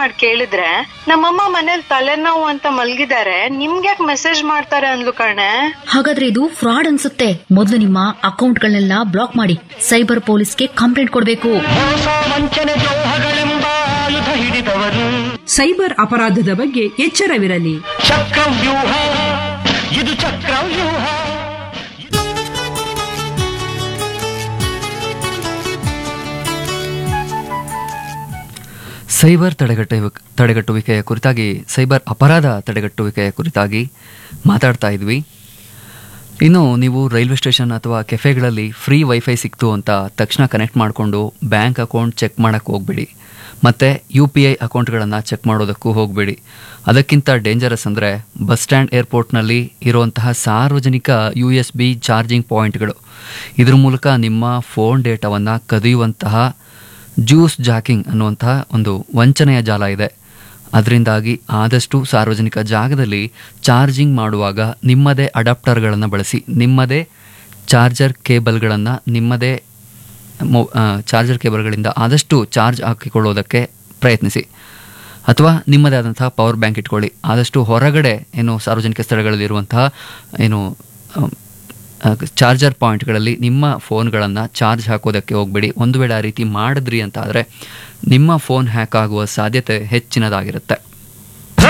ಮಾಡಿ ಕೇಳಿದ್ರೆ ನಮ್ಮಮ್ಮ ಮನೇಲಿ ತಲೆನೋವು ಅಂತ ಮಲ್ಗಿದ್ದಾರೆ ನಿಮ್ಗ್ಯಾಕ್ ಮೆಸೇಜ್ ಮಾಡ್ತಾರೆ ಅಂದ್ಲು ಕಣೆ ಹಾಗಾದ್ರೆ ಇದು ಫ್ರಾಡ್ ಅನ್ಸುತ್ತೆ ಮೊದಲು ನಿಮ್ಮ ಅಕೌಂಟ್ಗಳನ್ನೆಲ್ಲ ಬ್ಲಾಕ್ ಮಾಡಿ ಸೈಬರ್ ಪೊಲೀಸ್ಗೆ ಕಂಪ್ಲೇಂಟ್ ಕೊಡ್ಬೇಕು ಸೈಬರ್ ಅಪರಾಧದ ಬಗ್ಗೆ ಎಚ್ಚರವಿರಲಿ ಚಕ್ರವ್ಯೂಹ ಇದು ಚಕ್ರವ್ಯೂಹ ಸೈಬರ್ ತಡೆಗಟ್ಟು ತಡೆಗಟ್ಟುವಿಕೆಯ ಕುರಿತಾಗಿ ಸೈಬರ್ ಅಪರಾಧ ತಡೆಗಟ್ಟುವಿಕೆಯ ಕುರಿತಾಗಿ ಮಾತಾಡ್ತಾ ಇದ್ವಿ ಇನ್ನು ನೀವು ರೈಲ್ವೆ ಸ್ಟೇಷನ್ ಅಥವಾ ಕೆಫೆಗಳಲ್ಲಿ ಫ್ರೀ ವೈಫೈ ಸಿಕ್ತು ಅಂತ ತಕ್ಷಣ ಕನೆಕ್ಟ್ ಮಾಡಿಕೊಂಡು ಬ್ಯಾಂಕ್ ಅಕೌಂಟ್ ಚೆಕ್ ಮಾಡೋಕ್ಕೆ ಹೋಗಬೇಡಿ ಮತ್ತು ಯು ಪಿ ಐ ಅಕೌಂಟ್ಗಳನ್ನು ಚೆಕ್ ಮಾಡೋದಕ್ಕೂ ಹೋಗಬೇಡಿ ಅದಕ್ಕಿಂತ ಡೇಂಜರಸ್ ಅಂದರೆ ಬಸ್ ಸ್ಟ್ಯಾಂಡ್ ಏರ್ಪೋರ್ಟ್ನಲ್ಲಿ ಇರುವಂತಹ ಸಾರ್ವಜನಿಕ ಯು ಎಸ್ ಬಿ ಚಾರ್ಜಿಂಗ್ ಪಾಯಿಂಟ್ಗಳು ಇದ್ರ ಮೂಲಕ ನಿಮ್ಮ ಫೋನ್ ಡೇಟಾವನ್ನು ಕದಿಯುವಂತಹ ಜ್ಯೂಸ್ ಜಾಕಿಂಗ್ ಅನ್ನುವಂತಹ ಒಂದು ವಂಚನೆಯ ಜಾಲ ಇದೆ ಅದರಿಂದಾಗಿ ಆದಷ್ಟು ಸಾರ್ವಜನಿಕ ಜಾಗದಲ್ಲಿ ಚಾರ್ಜಿಂಗ್ ಮಾಡುವಾಗ ನಿಮ್ಮದೇ ಅಡಾಪ್ಟರ್ಗಳನ್ನು ಬಳಸಿ ನಿಮ್ಮದೇ ಚಾರ್ಜರ್ ಕೇಬಲ್ಗಳನ್ನು ನಿಮ್ಮದೇ ಮೊ ಚಾರ್ಜರ್ ಕೇಬಲ್ಗಳಿಂದ ಆದಷ್ಟು ಚಾರ್ಜ್ ಹಾಕಿಕೊಳ್ಳೋದಕ್ಕೆ ಪ್ರಯತ್ನಿಸಿ ಅಥವಾ ನಿಮ್ಮದೇ ಆದಂತಹ ಪವರ್ ಬ್ಯಾಂಕ್ ಇಟ್ಕೊಳ್ಳಿ ಆದಷ್ಟು ಹೊರಗಡೆ ಏನು ಸಾರ್ವಜನಿಕ ಸ್ಥಳಗಳಲ್ಲಿರುವಂತಹ ಏನು ಅಮ್, ಆ, ಚಾರ್ಜರ್ ಪಾಯಿಂಟ್ಗಳಲ್ಲಿ ನಿಮ್ಮ ಫೋನ್ಗಳನ್ನು ಚಾರ್ಜ್ ಹಾಕೋದಕ್ಕೆ ಹೋಗಬೇಡಿ ಒಂದು ವೇಳೆ ಆ ರೀತಿ ಮಾಡಿದ್ರಿ ಅಂತ ಆದರೆ ನಿಮ್ಮ ಫೋನ್ ಹ್ಯಾಕ್ ಆಗುವ ಸಾಧ್ಯತೆ ಹೆಚ್ಚಿನದಾಗಿರುತ್ತೆ